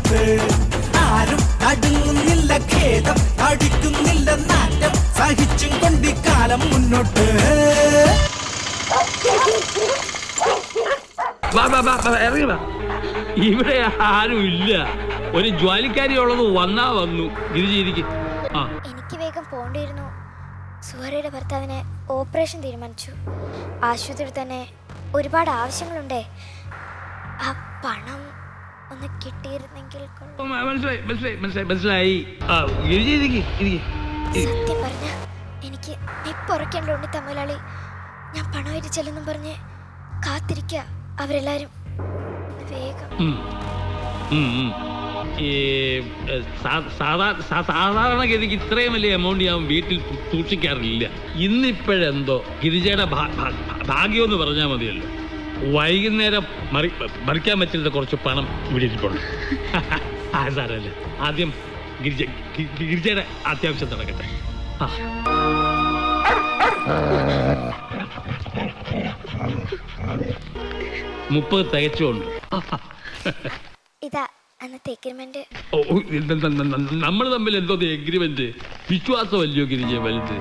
മുന്നോട്ട് ആരും നടുങ്ങുന്നില്ല ഖേദം അടിക്കുന്നില്ല നാറ്റം സഹിച്ചും കൊണ്ടി കാലം മുന്നോട്ട് വാ, വാ, വാ, വാ, ഇറങ്ങി വാ. ഇവിടെ ആരും ഇല്ല ഒരു ജ്വാലിക്കാരി ഉള്ളത് വന്നാ വന്നു ഗിരിജിരിക്ക് ആ എനിക്ക് വേഗം പോണ്ടിയിരുന്നു സുഹറയുടെ ഭർത്താവിന് ഓപ്പറേഷൻ തീരുമാനിച്ചു ആശുപത്രിയിൽ തന്നെ ഒരുപാട് ആവശ്യങ്ങളുണ്ടേ ആ പണം ഒന്ന് കിട്ടിയിരുന്നെങ്കിൽ കൊള്ളാം. ഓ, മ- മനസ്സിലായി മനസ്സിലായി മനസ്സിലായി മനസ്സിലായി ആ ഗിരിജിരിക്ക് ഇരിക്ക് സത്യം പറഞ്ഞ എനിക്ക് നിപ്പുറക്കേണ്ട ഉണ്ണി തമ്മിലാളി ഞാൻ പണമായിട്ട് ചെല്ലുന്നും പറഞ്ഞ് കാത്തിരിക്കുക അവരെല്ലാരും ഒന്ന് വേഗം ഉം. ഉം, ഉം. ഈ ഏ, സാ- സാധാ- സാ- സാധാരണഗതിക്ക് ഇത്രയും വലിയ എമൗണ്ട് ഞാൻ വീട്ടിൽ സൂ- സൂക്ഷിക്കാറില്ല ഇന്നിപ്പോഴെന്തോ ഗിരിജയുടെ ഭാ- ഭാ- ഭാഗ്യം എന്ന് പറഞ്ഞാൽ മതിയല്ലോ വൈകുന്നേരം മറി മറിക്കാൻ പറ്റുന്ന കുറച്ച് പണം ഇവിടെ ഇരിപ്പുണ്ട് ആ സാരല്ല ആദ്യം ഗിരിജ ഗി- ഗിരിജയുടെ അത്യാവശ്യം നടക്കട്ടെ ആ മുപ്പത് തികച്ചുണ്ട് ഇതാ അന്നത്തെ എഗ്രിമെന്റ് നമ്മൾ തമ്മിൽ എന്തോ എഗ്രിമെന്റ് വിശ്വാസമല്ലയോ ഗിരിജ വലുത്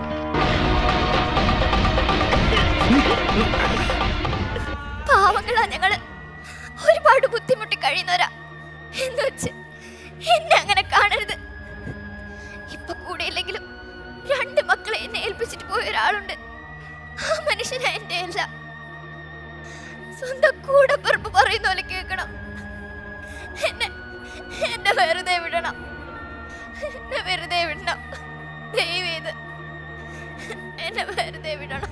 പാവങ്ങളാ ഞങ്ങള് ഒരുപാട് ബുദ്ധിമുട്ടി കഴിയുന്നവരാ എന്ന് വെച്ച് എന്നെ അങ്ങനെ കാണരുത് ഇപ്പൊ കൂടെയില്ലെങ്കിലും രണ്ട് മക്കളെ എന്നെ ഏൽപ്പിച്ചിട്ട് പോയ ഒരാളുണ്ട് ആ മനുഷ്യനാ എന്റെ എല്ലാം സ്വന്തം കൂടെ പിറപ്പ് പറയുന്ന പോലെ കേൾക്കണം എന്നെ എന്നെ വെറുതെ വിടണം എന്നെ വെറുതെ വിടണം ദൈവീത് എന്നെ വെറുതെ വിടണം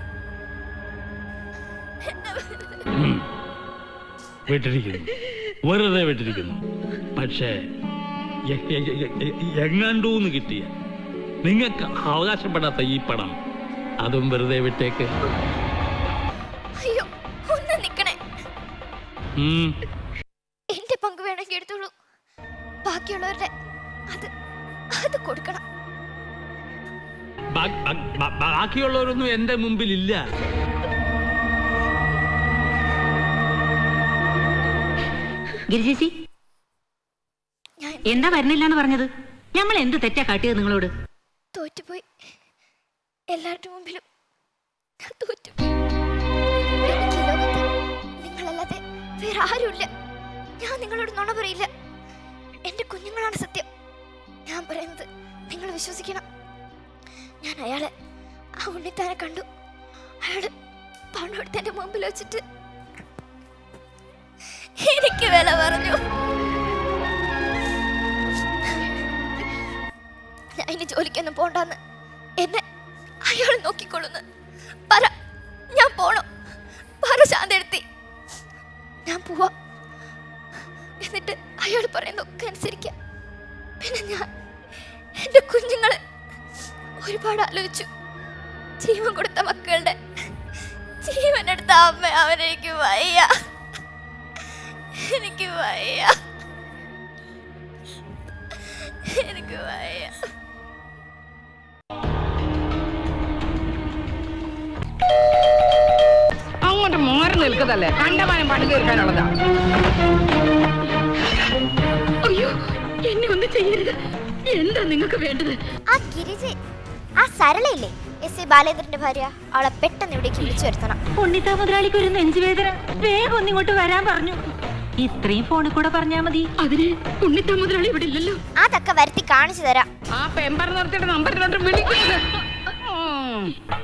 എന്നെ വെറുതെ ഉം. വിട്ടിരിക്കുന്നു വെറുതെ വിട്ടിരിക്കുന്നു പക്ഷേ എ- എ- എ- എ- എങ്ങാണ്ടൂന്ന് കിട്ടിയ നിങ്ങൾക്ക് അവകാശപ്പെടാത്ത ഈ പണം അതും വെറുതെ വിട്ടേക്ക് അയ്യോ ഒന്ന് നിക്കണേ ഉം. എന്റെ പങ്ക് വേണമെങ്കിൽ എടുത്തോളൂ ബാക്കിയുള്ളവരുടെ അത് അത് കൊടുക്കണം ബാ- ബാ- ബാ- ബാക്കിയുള്ളവരൊന്നും എന്റെ മുമ്പിലില്ല ഗിരിജേച്ചി ഞാൻ എന്താ വരുന്നില്ല എന്ന് പറഞ്ഞത് നമ്മൾ എന്ത് തെറ്റാ കാട്ടിയത് നിങ്ങളോട് തോറ്റുപോയി എല്ലാവരുടെ മുമ്പിലും ഞാൻ തോറ്റു എനിക്ക് ഈ ലോകത്ത് നിങ്ങളല്ലാതെ വേറെ ആരുമില്ല ഞാൻ നിങ്ങളോട് നുണ പറയില്ല എന്റെ കുഞ്ഞുങ്ങളാണ് സത്യം ഞാൻ പറയുന്നത് നിങ്ങൾ വിശ്വസിക്കണം ഞാൻ അയാളെ ആ ഉണ്ണിത്താനെ കണ്ടു അയാള് പണം എടുത്ത് എന്റെ മുമ്പിൽ വെച്ചിട്ട് എനിക്ക് വില പറഞ്ഞു ഞാൻ ഇനി ജോലിക്കൊന്നും പോണ്ടെന്ന് എന്നെ അയാൾ നോക്കിക്കൊള്ളുന്നു പറ ഞാൻ പോണോ പറ ശാന്തെടുത്തി ഞാൻ പോവാം എന്നിട്ട് അയാൾ പറയുന്നതൊക്കെ അനുസരിക്കാം പിന്നെ ഞാൻ എൻ്റെ കുഞ്ഞുങ്ങളെ ഒരുപാട് ആലോചിച്ചു ജീവൻ കൊടുത്ത മക്കളുടെ ജീവൻ എടുത്ത അമ്മ അവനെനിക്ക് വയ്യ എനിക്ക് വയ്യ എനിക്ക് വയ്യ അങ്ങോട്ട് മാറി നിൽക്കതല്ലേ കണ്ടമാനം പണി തീർക്കാനുള്ളതാ അയ്യോ എന്നെ ഒന്നും ചെയ്യരുത് എന്താ നിങ്ങൾക്ക് വേണ്ടത് ആ ഗിരിജ ആ സരളയില്ലേ എസ് എ ബാലേന്ദ്രന്റെ ഭാര്യ അവളെ പെട്ടെന്ന് ഇവിടേക്ക് വിളിച്ചു വരുത്തണം ഉണ്ണിത്താ മുതലാളിക്ക് ഒരു നെഞ്ചുവേദന വേഗം ഒന്ന് ഇങ്ങോട്ട് വരാൻ പറഞ്ഞു ഇത്രയും ഫോണിൽ കൂടെ പറഞ്ഞാ മതി അതിന് ഉണ്ണിത്താ മുതലാളി ഇവിടെ ഇല്ലല്ലോ അതൊക്കെ വരുത്തി കാണിച്ചു തരാം ആ പെമ്പർ നിർത്തിയിട്ട് നമ്പറിലോട്ട് വിളിക്കുന്നത് ഉം.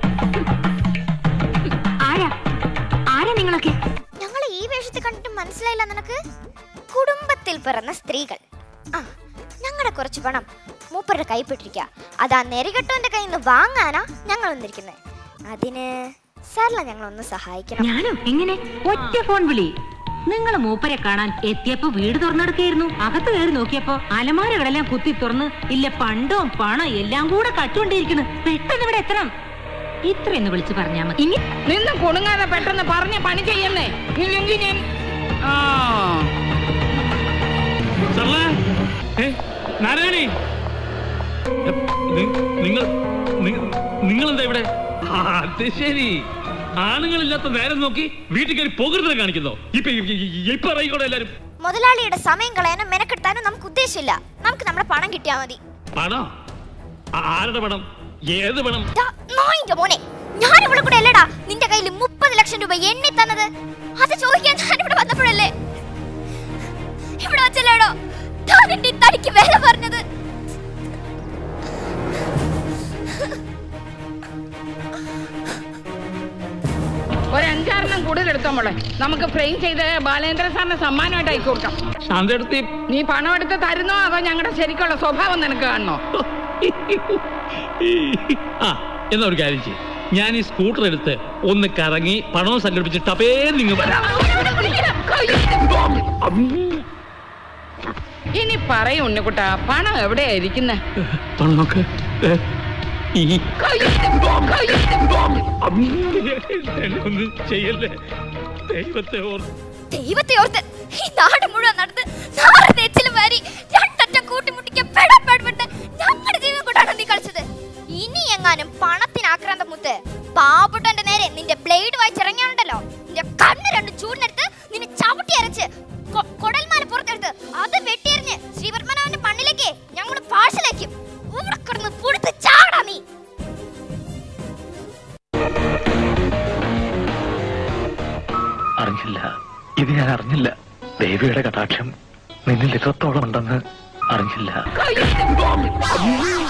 ആരാ ആരാ നിങ്ങളൊക്കെ ഞങ്ങൾ ഈ വേഷത്തിൽ കണ്ടിട്ട് മനസ്സിലായില്ല നിനക്ക് കുടുംബത്തിൽ പിറന്ന സ്ത്രീകൾ ആ ഞങ്ങളുടെ കുറച്ച് പണം മൂപ്പരുടെ കൈപ്പെട്ടിരിക്കുക അതാ നെറികെട്ടവന്റെ കയ്യിൽ നിന്ന് വാങ്ങാനാ ഞങ്ങൾ വന്നിരിക്കുന്നത് അതിന് സരള ഞങ്ങളൊന്ന് സഹായിക്കണം ഞാനോ എങ്ങനെ ഒറ്റ ഫോൺ വിളി നിങ്ങൾ മൂപ്പരെ കാണാൻ എത്തിയപ്പോ വീട് തുറന്നെടുക്കായിരുന്നു അകത്ത് കയറി നോക്കിയപ്പോ അലമാരകളെല്ലാം കുത്തി തുറന്ന് ഇല്ല പണ്ടവും പണം എല്ലാം കൂടെ കട്ടുകൊണ്ടിരിക്കുന്നു പെട്ടെന്ന് ഇവിടെ എത്തണം ഇത്രയെന്ന് വിളിച്ചു പറഞ്ഞാ മതി ഇനി നിന്ന് കുണുങ്ങാതെ പെട്ടെന്ന് പറഞ്ഞ് പണി ചെയ്യുന്നേ ഇല്ലെങ്കിൽ ഞാൻ ആ സർല ഏ, നാരായണി എ, നി- നിങ്ങൾ നിങ്ങൾ എന്താ ഇവിടെ ആ, അത് ശരി ആണുങ്ങളില്ലാത്ത നേരം നോക്കി വീട്ടിൽ കയറി പോകരുത് കാണിക്കുന്നോ ഇപ്പൊ ഇ- ഇ- ഇപ്പൊ അറിയിക്കോടെ എല്ലാരും മുതലാളിയുടെ സമയം കളയാനും മെനക്കെടുത്താനും നമുക്ക് ഉദ്ദേശമില്ല നമുക്ക് നമ്മുടെ പണം കിട്ടിയാൽ മതി പണം ആ- ആരുടെ പണം ഏത് പണം ദാ, നായിന്റെ മോനെ ഞാൻ ഇവിടെ കൂടെ അല്ലടാ നിന്റെ കയ്യിൽ മുപ്പത് ലക്ഷം രൂപ എണ്ണി തന്നത് അത് ചോദിക്കാൻ ഞാൻ ഇവിടെ വന്നപ്പോഴല്ലേ ഇവിടെ വെച്ചല്ലേടോ ഞാൻ എന്റെ ഈ തടിക്ക് വില പറഞ്ഞത് ഒരു അഞ്ചാറെണ്ണം കൂടുതൽ എടുത്തോ മോളെ നമുക്ക് ഫ്രെയിം ചെയ്ത് ബാലേന്ദ്ര സാറിന് സമ്മാനമായിട്ട് അയച്ചു കൊടുക്കാം ശാന്തടുത്ത് നീ പണം എടുത്ത് തരുന്നോ അതോ ഞങ്ങളുടെ ശരിക്കുള്ള സ്വഭാവം നിനക്ക് കാണണോ ആ എന്നാ ഒരു കാര്യം ചെയ്യും ഞാൻ ഈ സ്കൂട്ടർ എടുത്ത് ഒന്ന് കറങ്ങി പണവും സംഘടിപ്പിച്ച് ടപേ നിങ്ങൾ ഇനി പറയും ഉണ്ണിക്കുട്ട പണം എവിടെയാ ഇരിക്കുന്നെ പണം നോക്ക് ഏ, ഈ ഒന്നും ചെയ്യല്ലേ ദൈവത്തെ ഓർത്ത് ദൈവത്തെ ഓർത്ത് ഈ നാട് മുഴുവൻ നടന്ന് നാറ് തേച്ചിലും വാരി രണ്ടറ്റം കൂട്ടിമുട്ടിക്ക് പെടപ്പെടപ്പെട്ട് ഞങ്ങളുടെ ജീവൻ കൊണ്ടാണ് നീ കളിച്ചത് ഇനി എങ്ങാനും പണത്തിന് ആക്രാന്തം മുത്ത് പാവപ്പെട്ടവന്റെ നേരെ നിന്റെ ബ്ലേഡ് വായിച്ചിറങ്ങിയുണ്ടല്ലോ നിന്റെ കണ്ണ് രണ്ട് ചൂടിനെടുത്ത് നിന്നെ ചവിട്ടി അരച്ച് കൊ- കൊടൽമാല പുറത്തെടുത്ത് അത് വെട്ടിയെറിഞ്ഞ് ശ്രീവർമ്മനാവിന്റെ മണ്ണിലേക്ക് ഞങ്ങൾ പാഴ്സലേക്കും ഇവിടെ കിടന്ന് പുഴുത്ത് ചാടാ നീ അറിഞ്ഞില്ല ഇത് ഞാൻ അറിഞ്ഞില്ല ദേവിയുടെ കടാക്ഷം നിന്നിൽ ഇത്രത്തോളം ഉണ്ടെന്ന് അറിഞ്ഞില്ല